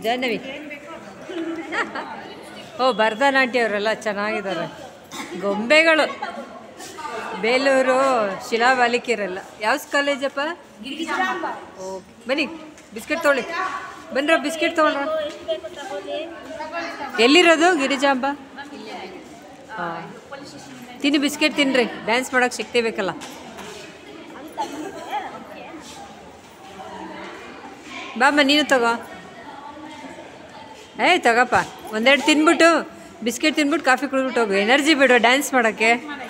ಜಾಹ್ನವಿ ಓ ಭರತನಾಟ್ಯ ಅವರೆಲ್ಲ ಚೆನ್ನಾಗಿದ್ದಾರೆ ಗೊಂಬೆಗಳು ಬೇಲೂರು ಶಿಲಾ ಬಾಲಿಕೆಯರೆಲ್ಲ ಯಾವ ಕಾಲೇಜಪ್ಪ ಓಕೆ ಬನ್ನಿ ಬಿಸ್ಕೆಟ್ ತೊಗೊಳ್ಳಿ ಬನ್ರ ಬಿಸ್ಕೆಟ್ ತೊಗೊಳ್ರ ಎಲ್ಲಿರೋದು ಗಿರಿಜಾಂಬ ಹಾಂ ತಿನ್ನಿ ಬಿಸ್ಕೆಟ್ ತಿನ್ನಿರಿ ಡ್ಯಾನ್ಸ್ ಮಾಡೋಕ್ಕೆ ಶಕ್ತಿ ಬೇಕಲ್ಲ ಬಾಮ್ಮ ನೀನು ತಗೋ ಏಯ್ ತಗಪ್ಪ ಒಂದೆರಡು ತಿನ್ಬಿಟ್ಟು ಬಿಸ್ಕೆಟ್ ತಿನ್ಬಿಟ್ಟು ಕಾಫಿ ಕುಡಿದ್ಬಿಟ್ಟು ಹೋಗು ಎನರ್ಜಿ ಬಿಡು ಡ್ಯಾನ್ಸ್ ಮಾಡೋಕ್ಕೆ